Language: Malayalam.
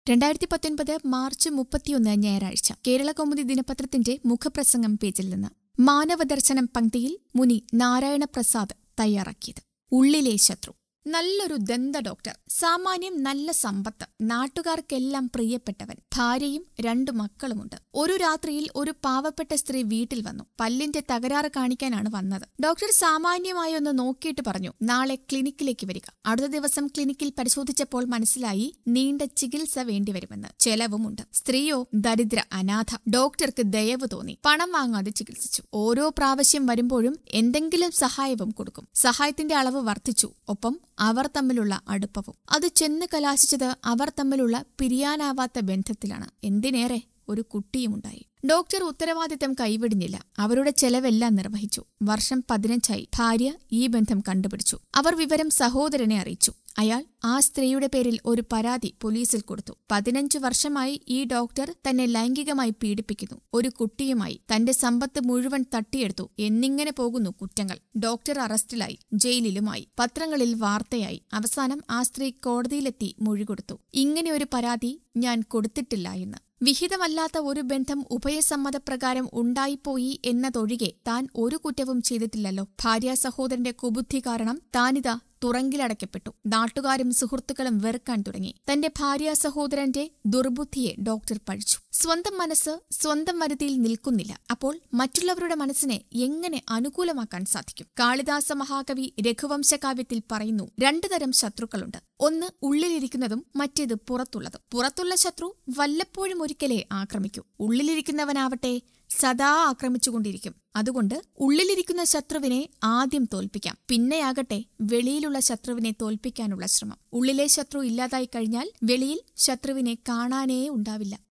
രണ്ടായിരത്തി പത്തൊൻപത് മാർച്ച് മുപ്പത്തിയൊന്ന് ഞായറാഴ്ച കേരള കൗമുദി ദിനപത്രത്തിന്റെ മുഖപ്രസംഗം പേജിൽ നിന്ന് മാനവദർശനം പങ്ക്തിയിൽ മുനി നാരായണ പ്രസാദ് തയ്യാറാക്കിയത് ഉള്ളിലെ ശത്രു നല്ലൊരു ദന്ത ഡോക്ടർ സാമാന്യം നല്ല സമ്പത്ത് നാട്ടുകാർക്കെല്ലാം പ്രിയപ്പെട്ടവൻ ഭാര്യയും രണ്ടു മക്കളുമുണ്ട് ഒരു രാത്രിയിൽ ഒരു പാവപ്പെട്ട സ്ത്രീ വീട്ടിൽ വന്നു പല്ലിന്റെ തകരാറ് കാണിക്കാനാണ് വന്നത് ഡോക്ടർ സാമാന്യമായി ഒന്ന് നോക്കിയിട്ട് പറഞ്ഞു നാളെ ക്ലിനിക്കിലേക്ക് വരിക അടുത്ത ദിവസം ക്ലിനിക്കിൽ പരിശോധിച്ചപ്പോൾ മനസ്സിലായി നീണ്ട ചികിത്സ വേണ്ടിവരുമെന്ന് ചെലവുമുണ്ട് സ്ത്രീയോ ദരിദ്ര അനാഥ ഡോക്ടർക്ക് ദയവ് തോന്നി പണം വാങ്ങാതെ ചികിത്സിച്ചു ഓരോ പ്രാവശ്യം വരുമ്പോഴും എന്തെങ്കിലും സഹായവും കൊടുക്കും സഹായത്തിന്റെ അളവ് വർദ്ധിച്ചു ഒപ്പം അവർ തമ്മിലുള്ള അടുപ്പവും അത് ചെന്ന് കലാശിച്ചത് അവർ തമ്മിലുള്ള പിരിയാനാവാത്ത ബന്ധത്തിലാണ് എന്തിനേറെ ഒരു കുട്ടിയുമുണ്ടായി ഡോക്ടർ ഉത്തരവാദിത്തം കൈവിടിഞ്ഞില്ല അവരുടെ ചെലവെല്ലാം നിർവഹിച്ചു വർഷം പതിനഞ്ചായി ഭാര്യ ഈ ബന്ധം കണ്ടുപിടിച്ചു അവർ വിവരം സഹോദരനെ അറിയിച്ചു അയാൾ ആ സ്ത്രീയുടെ പേരിൽ ഒരു പരാതി പോലീസിൽ കൊടുത്തു പതിനഞ്ചു വർഷമായി ഈ ഡോക്ടർ തന്നെ ലൈംഗികമായി പീഡിപ്പിക്കുന്നു ഒരു കുട്ടിയുമായി തന്റെ സമ്പത്ത് മുഴുവൻ തട്ടിയെടുത്തു എന്നിങ്ങനെ പോകുന്നു കുറ്റങ്ങൾ ഡോക്ടർ അറസ്റ്റിലായി ജയിലിലുമായി പത്രങ്ങളിൽ വാർത്തയായി അവസാനം ആ സ്ത്രീ കോടതിയിലെത്തി മൊഴി കൊടുത്തു ഇങ്ങനെ ഒരു പരാതി ഞാൻ കൊടുത്തിട്ടില്ല എന്ന് വിഹിതമല്ലാത്ത ഒരു ബന്ധം ഉഭയസമ്മതപ്രകാരം ഉണ്ടായിപ്പോയി എന്നതൊഴികെ താൻ ഒരു കുറ്റവും ചെയ്തിട്ടില്ലല്ലോ ഭാര്യ സഹോദരന്റെ കുബുദ്ധി കാരണം താനിതാ തുറങ്കിലടയ്ക്കപ്പെട്ടു നാട്ടുകാരും സുഹൃത്തുക്കളും വെറുക്കാൻ തുടങ്ങി തന്റെ ഭാര്യ സഹോദരന്റെ ദുർബുദ്ധിയെ ഡോക്ടർ പഴിച്ചു സ്വന്തം മനസ്സ് സ്വന്തം വരുതിയിൽ നിൽക്കുന്നില്ല അപ്പോൾ മറ്റുള്ളവരുടെ മനസ്സിനെ എങ്ങനെ അനുകൂലമാക്കാൻ സാധിക്കും കാളിദാസ മഹാകവി രഘുവംശകാവ്യത്തിൽ പറയുന്നു രണ്ടു തരം ശത്രുക്കളുണ്ട് ഒന്ന് ഉള്ളിലിരിക്കുന്നതും മറ്റേത് പുറത്തുള്ളതും പുറത്തുള്ള ശത്രു വല്ലപ്പോഴും ഒരിക്കലേ ആക്രമിക്കൂ ഉള്ളിലിരിക്കുന്നവനാവട്ടെ സദാ ആക്രമിച്ചുകൊണ്ടിരിക്കും അതുകൊണ്ട് ഉള്ളിലിരിക്കുന്ന ശത്രുവിനെ ആദ്യം തോൽപ്പിക്കാം പിന്നെയാകട്ടെ വെളിയിലുള്ള ശത്രുവിനെ തോൽപ്പിക്കാനുള്ള ശ്രമം ഉള്ളിലെ ശത്രു ഇല്ലാതായി കഴിഞ്ഞാൽ വെളിയിൽ ശത്രുവിനെ കാണാനേ ഉണ്ടാവില്ല